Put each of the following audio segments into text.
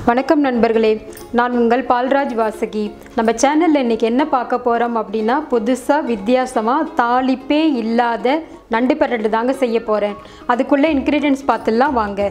வணக்கம் நண்பர்களே நான் உங்கள் பால்ராஜ் வாசகி நம்ம சேனலில் இன்றைக்கி என்ன பார்க்க போகிறோம் அப்படின்னா புதுசாக வித்தியாசமாக தாளிப்பே இல்லாத நண்டு பரட்டு தாங்க செய்ய போகிறேன் அதுக்குள்ளே இன்க்ரீடியன்ஸ் பார்த்துடலாம் வாங்க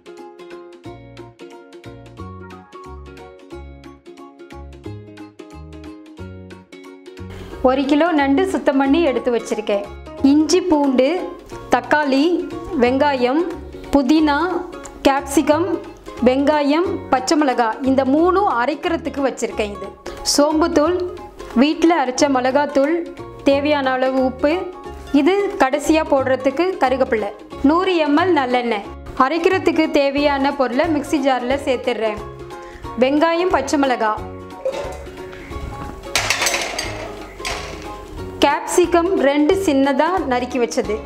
ஒரு கிலோ நண்டு சுத்தம் பண்ணி எடுத்து வச்சுருக்கேன் இஞ்சி பூண்டு தக்காளி வெங்காயம் புதினா கேப்சிகம் வெங்காயம் பச்சை மிளகாய் இந்த மூணும் அரைக்கிறதுக்கு வச்சுருக்கேன் இது சோம்புத்தூள் வீட்டில் அரைச்ச மிளகாத்தூள் தேவையான அளவு உப்பு இது கடைசியாக போடுறதுக்கு கருகப்பில்லை நூறு எம்எல் நல்லெண்ணெய் அரைக்கிறதுக்கு தேவையான பொருளை மிக்ஸி ஜாரில் சேர்த்துடுறேன் வெங்காயம் பச்சை மிளகாய் கேப்சிகம் ரெண்டு சின்னதாக நறுக்கி வச்சது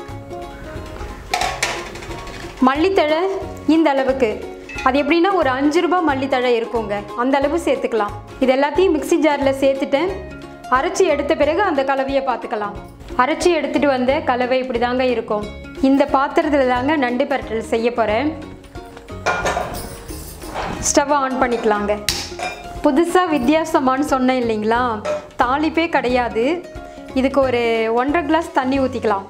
மல்லித்தழை இந்த அளவுக்கு அது எப்படின்னா ஒரு அஞ்சு ரூபாய் மல்லித்தழை இருக்குங்க அந்த அளவு சேர்த்துக்கலாம் இது எல்லாத்தையும் மிக்ஸி ஜாரில் சேர்த்துட்டேன் அரைச்சி எடுத்த பிறகு அந்த கலவையை பார்த்துக்கலாம் அரைச்சி எடுத்துகிட்டு வந்த கலவை இப்படி தாங்க இருக்கும் இந்த பாத்திரத்தில் தாங்க நண்டு பரட்டல் செய்ய போகிறேன் ஸ்டவ்வை ஆன் பண்ணிக்கலாங்க புதுசாக வித்தியாசமானு சொன்னேன் இல்லைங்களா தாளிப்பே கிடையாது இதுக்கு ஒரு ஒன்றரை கிளாஸ் தண்ணி ஊற்றிக்கலாம்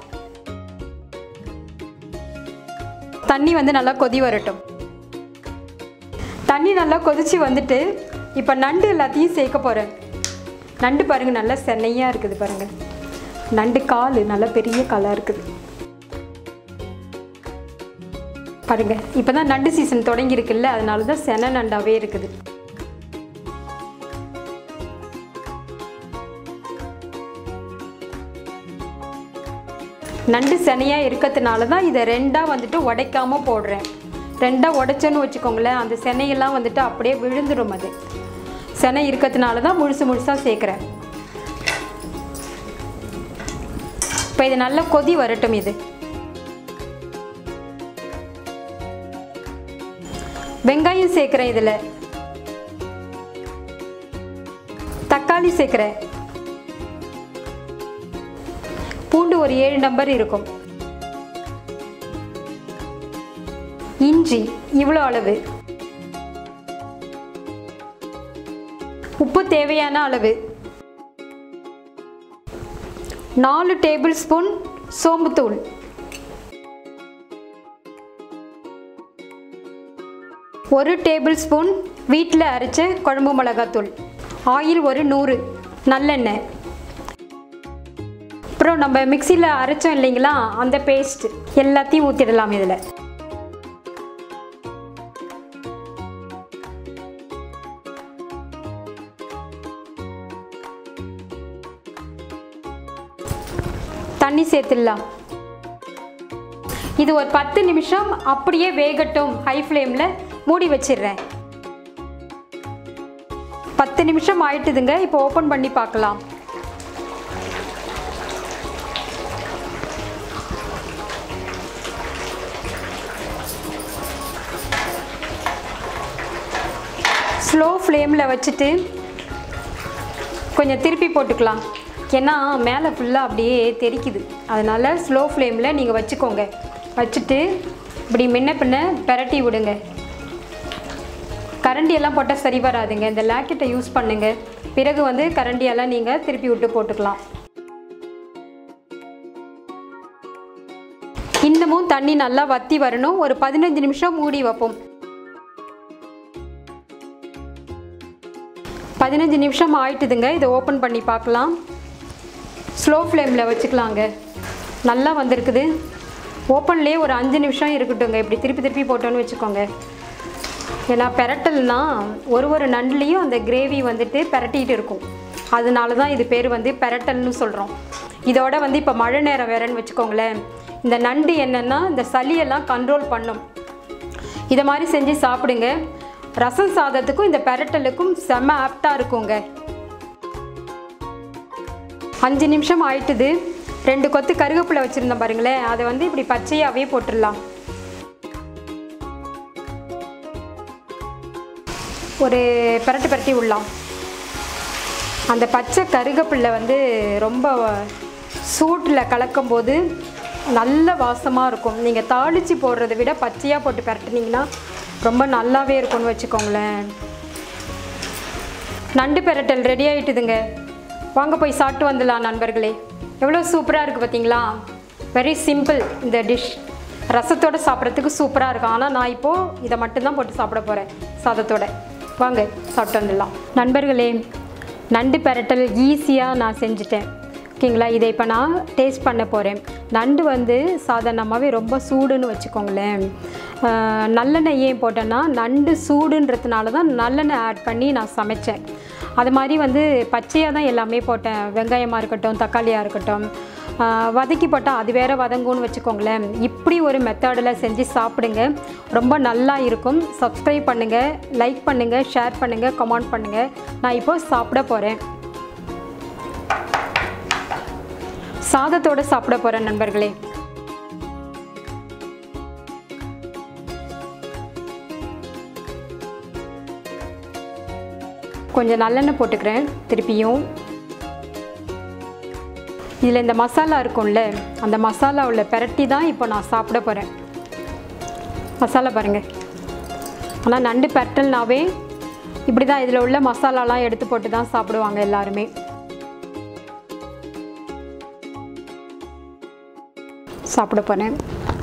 தண்ணி வந்து நல்லா கொதி வரட்டும் தண்ணி நல்லா கொதிச்சு வந்துட்டு இப்போ நண்டு எல்லாத்தையும் சேர்க்க போகிறேன் நண்டு பாருங்கள் நல்லா சென்னையாக இருக்குது பாருங்கள் நண்டு கால் நல்லா பெரிய காலாக இருக்குது பாருங்கள் இப்போ தான் நண்டு சீசன் தொடங்கியிருக்குல்ல அதனால தான் சென நண்டாவே இருக்குது நண்டு சனியாக இருக்கிறதுனால தான் இதை ரெண்டாக வந்துட்டு உடைக்காமல் போடுறேன் ரெண்டாக உடைச்சேன்னு வச்சுக்கோங்களேன் அந்த செனையெல்லாம் வந்துட்டு அப்படியே விழுந்துடும் அது செனை இருக்கிறதுனால தான் முழுசு முழுசாக சேர்க்குறேன் இப்போ இது நல்லா கொதி வரட்டும் இது வெங்காயம் சேர்க்குறேன் இதில் தக்காளி சேர்க்குறேன் பூண்டு ஒரு ஏழு நம்பர் இருக்கும் இஞ்சி இவ்வளோ அளவு உப்பு தேவையான அளவு நாலு டேபிள் ஸ்பூன் சோம்புத்தூள் ஒரு டேபிள் ஸ்பூன் வீட்டில் அரைச்ச குழம்பு மிளகாத்தூள் ஆயில் ஒரு நூறு நல்லெண்ணெய் அப்புறம் நம்ம மிக்சியில் அரைச்சோம் இல்லைங்களா அந்த பேஸ்ட் எல்லாத்தையும் ஊற்றிடலாம் இதில் தண்ணி சேர்த்துடலாம் இது ஒரு பத்து நிமிஷம் அப்படியே வேகட்டும் ஹை ஃப்ளேமில் மூடி வச்சிடுறேன் பத்து நிமிஷம் ஆயிட்டுதுங்க இப்போ ஓப்பன் பண்ணி பார்க்கலாம் ஸ்லோ ஃப்ளேமில் வச்சுட்டு கொஞ்சம் திருப்பி போட்டுக்கலாம் ஏன்னா மேலே ஃபுல்லாக அப்படியே தெரிக்குது அதனால் ஸ்லோ ஃப்ளேமில் நீங்கள் வச்சுக்கோங்க வச்சுட்டு இப்படி முன்ன பின்ன பெரட்டி விடுங்க கரண்டியெல்லாம் போட்டால் சரி வராதுங்க இந்த லேக்கெட்டை யூஸ் பண்ணுங்கள் பிறகு வந்து கரண்டியெல்லாம் நீங்கள் திருப்பி விட்டு போட்டுக்கலாம் இன்னமும் தண்ணி நல்லா வற்றி வரணும் ஒரு பதினஞ்சு நிமிஷம் மூடி வைப்போம் பதினஞ்சு நிமிஷம் ஆயிட்டுதுங்க இதை ஓப்பன் பண்ணி பார்க்கலாம் ஸ்லோ ஃப்ளேமில் வச்சுக்கலாங்க நல்லா வந்திருக்குது ஓப்பன்லேயே ஒரு அஞ்சு நிமிஷம் இருக்கட்டுங்க இப்படி திருப்பி திருப்பி போட்டோன்னு வச்சுக்கோங்க ஏன்னா பெரட்டல்னா ஒரு ஒரு நண்டுலேயும் அந்த கிரேவி வந்துட்டு பெரட்டிகிட்டு இருக்கும் அதனால தான் இது பேர் வந்து பெரட்டல்னு சொல்கிறோம் இதோட வந்து இப்போ மழை நேரம் வேறேன்னு வச்சுக்கோங்களேன் இந்த நண்டு என்னென்னா இந்த சளியெல்லாம் கண்ட்ரோல் பண்ணும் இதை மாதிரி செஞ்சு சாப்பிடுங்க ரசம் சாதத்துக்கும் இந்த பெரட்டலுக்கும் செம்ம ஆப்டாக இருக்குங்க அஞ்சு நிமிஷம் ஆயிட்டுது ரெண்டு கொத்து கருவேப்பிலை வச்சுருந்தோம் பாருங்களேன் அதை வந்து இப்படி பச்சையாகவே போட்டுடலாம் ஒரு பெரட்டு பெரட்டி விடலாம் அந்த பச்சை கருகப்பில்லை வந்து ரொம்ப சூட்டில் கலக்கும்போது நல்ல வாசமாக இருக்கும் நீங்கள் தாளித்து போடுறதை விட பச்சையாக போட்டு பரட்டுனீங்கன்னா ரொம்ப நல்லாவே இருக்கும்னு வச்சுக்கோங்களேன் நண்டு பெரட்டல் ரெடி ஆயிட்டுதுங்க வாங்க போய் சாப்பிட்டு வந்துடலாம் நண்பர்களே எவ்வளோ சூப்பராக இருக்குது பார்த்தீங்களா வெரி சிம்பிள் இந்த டிஷ் ரசத்தோட சாப்பிட்றதுக்கு சூப்பராக இருக்கும் ஆனால் நான் இப்போது இதை மட்டும்தான் போட்டு சாப்பிட போகிறேன் சாதத்தோட வாங்க சாப்பிட்டு வந்துடலாம் நண்பர்களே நண்டு பெரட்டல் ஈஸியாக நான் செஞ்சுட்டேன் ஓகேங்களா இதை இப்போ நான் டேஸ்ட் பண்ண போகிறேன் நண்டு வந்து சாதாரணமாகவே ரொம்ப சூடுன்னு வச்சுக்கோங்களேன் ஆஹ் நல்லெண்ணெய் ஏன் போட்டேன்னா நண்டு சூடுன்றதுனால தான் நல்லெண்ணெய் ஆட் பண்ணி நான் சமைச்சேன் அது மாதிரி வந்து பச்சையாக தான் எல்லாமே போட்டேன் வெங்காயமாக இருக்கட்டும் தக்காளியாக இருக்கட்டும் ஆஹ் வதக்கி போட்டால் அது வேற வதங்கும்னு வச்சுக்கோங்களேன் இப்படி ஒரு மெத்தடில் செஞ்சு சாப்பிடுங்க ரொம்ப நல்லா இருக்கும் சப்ஸ்கிரைப் பண்ணுங்கள் லைக் பண்ணுங்கள் ஷேர் பண்ணுங்கள் கமெண்ட் பண்ணுங்கள் நான் இப்போ சாப்பிட போகிறேன் சாதத்தோட சாப்பிட போகிறேன் நண்பர்களே கொஞ்சம் நல்லெண்ணெய் போட்டுக்கிறேன் திருப்பியும் இதில் இந்த மசாலா இருக்கும்ல அந்த மசாலாவில் பெரட்டி தான் இப்போ நான் சாப்பிட போகிறேன் மசாலா பாருங்கள் ஆனால் நண்டு பெரட்டல்னாவே இப்படி தான் இதில் உள்ள மசாலாலாம் எடுத்து போட்டு தான் சாப்பிடுவாங்க எல்லாருமே சாப்பிட போனேன்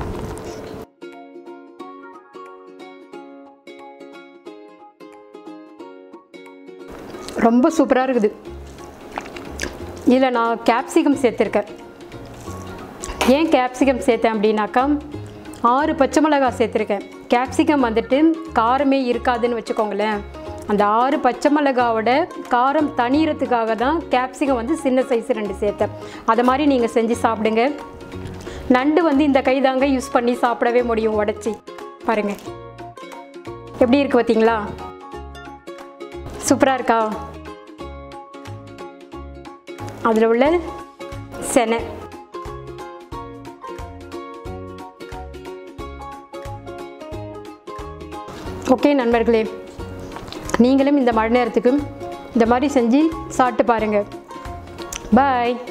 ரொம்ப சூப்பராக இருக்குது இதில் நான் கேப்சிகம் சேர்த்துருக்கேன் ஏன் கேப்சிகம் சேர்த்தேன் அப்படின்னாக்கா ஆறு பச்சை மிளகாய் சேர்த்துருக்கேன் கேப்சிகம் வந்துட்டு காரமே இருக்காதுன்னு வச்சுக்கோங்களேன் அந்த ஆறு பச்சை மிளகாவோட காரம் தணியறதுக்காக தான் கேப்சிகம் வந்து சின்ன சைஸ் ரெண்டு சேர்த்தேன் அதை மாதிரி நீங்கள் செஞ்சு சாப்பிடுங்க நண்டு வந்து இந்த கைதாங்க யூஸ் பண்ணி சாப்பிடவே முடியும் உடச்சி பாருங்க எப்படி இருக்கு பார்த்தீங்களா சூப்பராக இருக்கா அதில் உள்ள செனை ஓகே நண்பர்களே நீங்களும் இந்த மழை நேரத்துக்கு இந்த மாதிரி செஞ்சு சாப்பிட்டு பாருங்கள் பாய்